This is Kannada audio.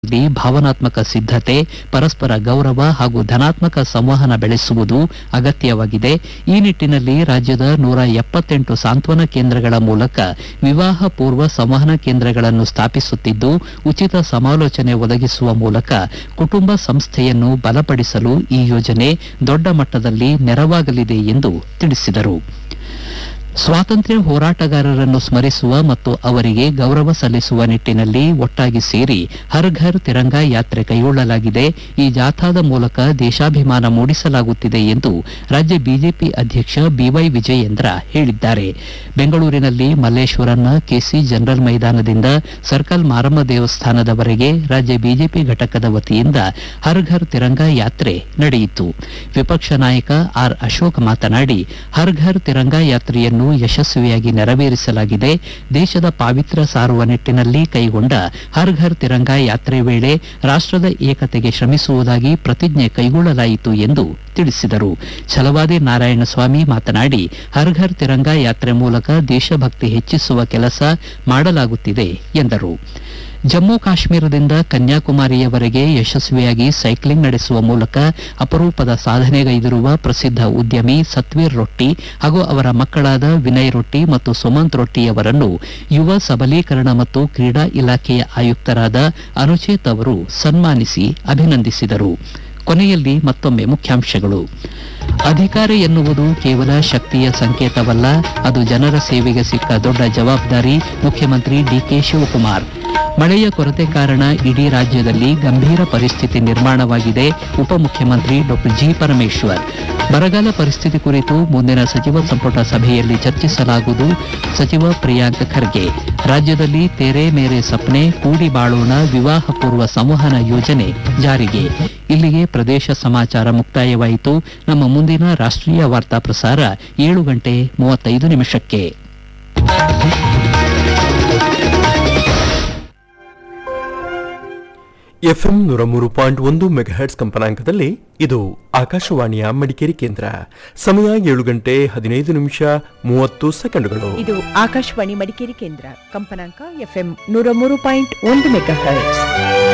ದಲ್ಲಿ ಭಾವನಾತ್ಮಕ ಸಿದ್ಧತೆ ಪರಸ್ಪರ ಗೌರವ ಹಾಗೂ ಧನಾತ್ಮಕ ಸಂವಹನ ಬೆಳೆಸುವುದು ಅಗತ್ಯವಾಗಿದೆ ಈ ನಿಟ್ಟಿನಲ್ಲಿ ರಾಜ್ಯದ ನೂರ ಎಪ್ಪತ್ತೆಂಟು ಸಾಂತ್ವನ ಕೇಂದ್ರಗಳ ಮೂಲಕ ವಿವಾಹ ಪೂರ್ವ ಸಂವಹನ ಕೇಂದ್ರಗಳನ್ನು ಸ್ಥಾಪಿಸುತ್ತಿದ್ದು ಉಚಿತ ಸಮಾಲೋಚನೆ ಒದಗಿಸುವ ಮೂಲಕ ಕುಟುಂಬ ಸಂಸ್ಥೆಯನ್ನು ಬಲಪಡಿಸಲು ಈ ಯೋಜನೆ ದೊಡ್ಡ ಮಟ್ಟದಲ್ಲಿ ನೆರವಾಗಲಿದೆ ಎಂದು ತಿಳಿಸಿದರು ಸ್ವಾತಂತ್ರ್ಯ ಹೋರಾಟಗಾರರನ್ನು ಸ್ಮರಿಸುವ ಮತ್ತು ಅವರಿಗೆ ಗೌರವ ಸಲ್ಲಿಸುವ ನಿಟ್ಟಿನಲ್ಲಿ ಒಟ್ಟಾಗಿ ಸೇರಿ ಹರ್ ಘರ್ ತಿರಂಗಾ ಯಾತ್ರೆ ಕೈಗೊಳ್ಳಲಾಗಿದೆ ಈ ಜಾಥಾದ ಮೂಲಕ ದೇಶಾಭಿಮಾನ ಮೂಡಿಸಲಾಗುತ್ತಿದೆ ಎಂದು ರಾಜ್ಯ ಬಿಜೆಪಿ ಅಧ್ಯಕ್ಷ ಬಿವೈ ವಿಜಯೇಂದ್ರ ಹೇಳಿದ್ದಾರೆ ಬೆಂಗಳೂರಿನಲ್ಲಿ ಮಲ್ಲೇಶ್ವರಂನ ಕೆಸಿ ಜನರಲ್ ಮೈದಾನದಿಂದ ಸರ್ಕಲ್ ಮಾರಮ್ಮ ದೇವಸ್ಥಾನದವರೆಗೆ ರಾಜ್ಯ ಬಿಜೆಪಿ ಘಟಕದ ವತಿಯಿಂದ ಹರ್ ಘರ್ ತಿರಂಗಾ ಯಾತ್ರೆ ನಡೆಯಿತು ವಿಪಕ್ಷ ನಾಯಕ ಆರ್ ಅಶೋಕ್ ಮಾತನಾಡಿ ಹರ್ ಘರ್ ತಿರಂಗಾ ಯಾತ್ರೆಯನ್ನು ಯಶಸ್ವಿಯಾಗಿ ನೆರವೇರಿಸಲಾಗಿದೆ ದೇಶದ ಪಾವಿತ್ರ್ಯ ಸಾರುವ ನಿಟ್ಟಿನಲ್ಲಿ ಕೈಗೊಂಡ ಹರ್ ಘರ್ ತಿರಂಗಾ ಯಾತ್ರೆ ವೇಳೆ ರಾಷ್ಟದ ಏಕತೆಗೆ ಶ್ರಮಿಸುವುದಾಗಿ ಪ್ರತಿಜ್ಞೆ ಕೈಗೊಳ್ಳಲಾಯಿತು ಎಂದು ತಿಳಿಸಿದರು ಛಲವಾದಿ ನಾರಾಯಣಸ್ವಾಮಿ ಮಾತನಾಡಿ ಹರ್ ಘರ್ ತಿರಂಗಾ ಯಾತ್ರೆ ಮೂಲಕ ದೇಶಭಕ್ತಿ ಹೆಚ್ಚಿಸುವ ಕೆಲಸ ಮಾಡಲಾಗುತ್ತಿದೆ ಎಂದರು ಜಮ್ಮು ಕಾಶ್ಮೀರದಿಂದ ಕನ್ಯಾಕುಮಾರಿಯವರೆಗೆ ಯಶಸ್ವಿಯಾಗಿ ಸೈಕ್ಲಿಂಗ್ ನಡೆಸುವ ಮೂಲಕ ಅಪರೂಪದ ಸಾಧನೆಗೈದಿರುವ ಪ್ರಸಿದ್ಧ ಉದ್ಯಮಿ ಸತ್ವೀರ್ ರೊಟ್ಟಿ ಹಾಗೂ ಅವರ ಮಕ್ಕಳಾದ ವಿನಯ್ ರೊಟ್ಟಿ ಮತ್ತು ಸುಮಂತ್ ರೊಟ್ಟಿಯವರನ್ನು ಯುವ ಸಬಲೀಕರಣ ಮತ್ತು ಕ್ರೀಡಾ ಇಲಾಖೆಯ ಆಯುಕ್ತರಾದ ಅನುಚೇತ್ ಅವರು ಸನ್ಮಾನಿಸಿ ಅಭಿನಂದಿಸಿದರು ಕೊನೆಯಲ್ಲಿ ಮತ್ತೊಮ್ಮೆ ಮುಖ್ಯಾಂಶಗಳು ಅಧಿಕಾರ ಎನ್ನುವುದು ಕೇವಲ ಶಕ್ತಿಯ ಸಂಕೇತವಲ್ಲ ಅದು ಜನರ ಸೇವೆಗೆ ಸಿಕ್ಕ ದೊಡ್ಡ ಜವಾಬ್ದಾರಿ ಮುಖ್ಯಮಂತ್ರಿ ಡಿಕೆ ಶಿವಕುಮಾರ್ ಮಳೆಯ ಕೊರತೆ ಕಾರಣ ಇಡೀ ರಾಜ್ಯದಲ್ಲಿ ಗಂಭೀರ ಪರಿಸ್ಥಿತಿ ನಿರ್ಮಾಣವಾಗಿದೆ ಉಪಮುಖ್ಯಮಂತ್ರಿ ಡಾಕ್ಟರ್ ಜಿ ಪರಮೇಶ್ವರ್ ಬರಗಾಲ ಪರಿಸ್ಥಿತಿ ಕುರಿತು ಮುಂದಿನ ಸಚಿವ ಸಂಪುಟ ಸಭೆಯಲ್ಲಿ ಚರ್ಚಿಸಲಾಗುವುದು ಸಚಿವ ಪ್ರಿಯಾಂಕ್ ಖರ್ಗೆ ರಾಜ್ಯದಲ್ಲಿ ತೆರೆ ಮೇರೆ ಸಪ್ನೆ ಕೂಡಿ ಬಾಳೋಣ ವಿವಾಹ ಪೂರ್ವ ಸಂವಹನ ಯೋಜನೆ ಜಾರಿಗೆ ಇಲ್ಲಿಗೆ ಪ್ರದೇಶ ಸಮಾಚಾರ ಮುಕ್ತಾಯವಾಯಿತು ನಮ್ಮ ಮುಂದಿನ ರಾಷ್ಟ್ರೀಯ ವಾರ್ತಾ ಪ್ರಸಾರ ಏಳು ಗಂಟೆ ಮೂವತ್ತೈದು ನಿಮಿಷಕ್ಕೆ ಎಫ್ಎಂ ನೂರ ಮೂರು ಪಾಯಿಂಟ್ ಒಂದು ಮೆಗಾಹೆಟ್ಸ್ ಕಂಪನಾಂಕದಲ್ಲಿ ಇದು ಆಕಾಶವಾಣಿಯ ಮಡಿಕೇರಿ ಕೇಂದ್ರ ಸಮಯ ಏಳು ಗಂಟೆ ಹದಿನೈದು ನಿಮಿಷ ಮೂವತ್ತು ಸೆಕೆಂಡ್ಗಳು ಇದು ಆಕಾಶವಾಣಿ ಮಡಿಕೇರಿ ಕೇಂದ್ರ ಕಂಪನಾಂಕ ಎಫ್ಎಂ ನೂರ ಮೂರು ಪಾಯಿಂಟ್ ಒಂದು ಮೆಗಾ ಹರ್ಟ್ಸ್